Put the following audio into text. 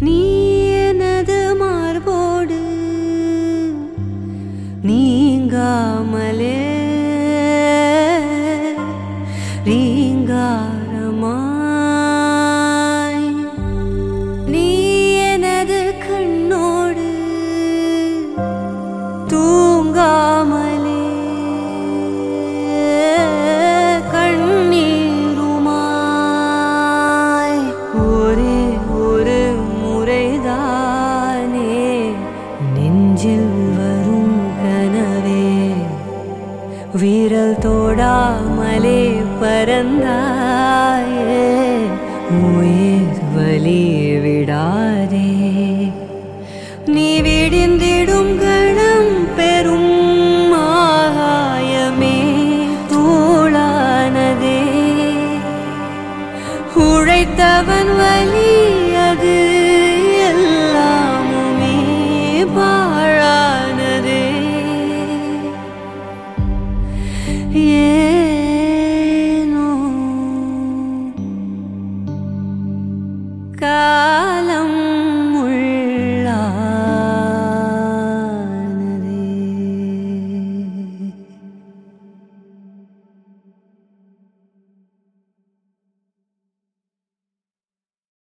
நீ எனது மார்போடு நீங்காமலே ரீங்காரமாய் நீ எனது கண்ணோடு தூங்காமலே கண்ணீருமாய் ஒரே ஒரு முறைதானே நெஞ்சில் வரும் கனவே விரல் தோடாமலே பறந்தாயே உயிர் வலி விடாதே நீ விடிந்திடும் கணம் பெரும் ஆகாயமே தூளானதே உழைத்தவன் வலி அது எல்லாமுமே பாழானதே ஏ